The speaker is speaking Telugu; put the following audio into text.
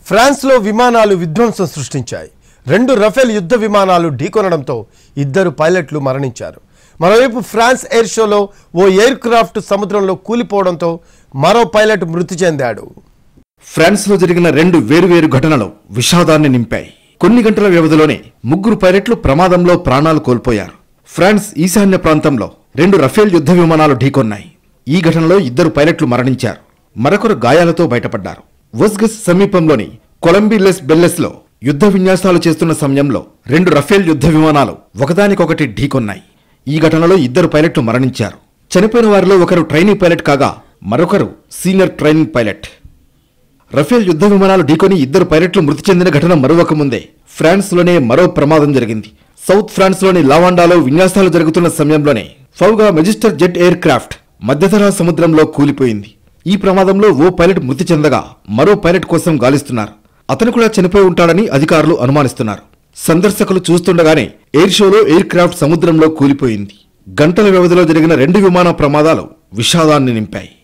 ఫ్రాన్స్లో విమానాలు విధ్వంసం సృష్టించాయి రెండు రఫేల్ యుద్ధ విమానాలు ఢీకొనడంతో ఇద్దరు పైలట్లు మరణించారు మరోవైపు ఫ్రాన్స్ ఎయిర్ షోలో ఓ ఎయిర్ క్రాఫ్ట్ సముద్రంలో కూలిపోవడంతో మరో పైలట్ మృతి చెందాడు ఫ్రాన్స్లో జరిగిన రెండు వేరువేరు ఘటనలు విషాదాన్ని నింపాయి కొన్ని గంటల వ్యవధిలోనే ముగ్గురు పైలట్లు ప్రమాదంలో ప్రాణాలు కోల్పోయారు ఫ్రాన్స్ ఈశాన్య ప్రాంతంలో రెండు రఫేల్ యుద్ధ విమానాలు ఢీకొన్నాయి ఈ ఘటనలో ఇద్దరు పైలట్లు మరణించారు మరొకరు గాయాలతో బయటపడ్డారు వస్గస్ సమీపంలోని కొలంబిలెస్ బెల్లెస్లో యుద్ధ విన్యాసాలు చేస్తున్న సమయంలో రెండు రఫేల్ యుద్ధ విమానాలు ఒకదానికొకటి ఢీకొన్నాయి ఈ ఘటనలో ఇద్దరు పైలట్లు మరణించారు చనిపోయిన వారిలో ఒకరు ట్రైనింగ్ పైలట్ కాగా మరొకరు సీనియర్ ట్రైనింగ్ పైలట్ రఫేల్ యుద్ధ విమానాలు ఢీకొని ఇద్దరు పైలట్లు మృతి చెందిన ఘటన మరొక ముందే ఫ్రాన్స్లోనే మరో ప్రమాదం జరిగింది సౌత్ ఫ్రాన్స్లోని లావాండాలో విన్యాసాలు జరుగుతున్న సమయంలోనే Fouga Magister jet aircraft మధ్యతరహా సముద్రంలో కూలిపోయింది ఈ ప్రమాదంలో ఓ పైలట్ మృతి చెందగా మరో పైలట్ కోసం గాలిస్తున్నారు అతను కూడా చనిపోయి ఉంటాడని అధికారులు అనుమానిస్తున్నారు సందర్శకులు చూస్తుండగానే ఎయిర్ షోలో ఎయిర్ క్రాఫ్ట్ సముద్రంలో కూలిపోయింది గంటల వ్యవధిలో జరిగిన రెండు విమాన ప్రమాదాలు విషాదాన్ని నింపాయి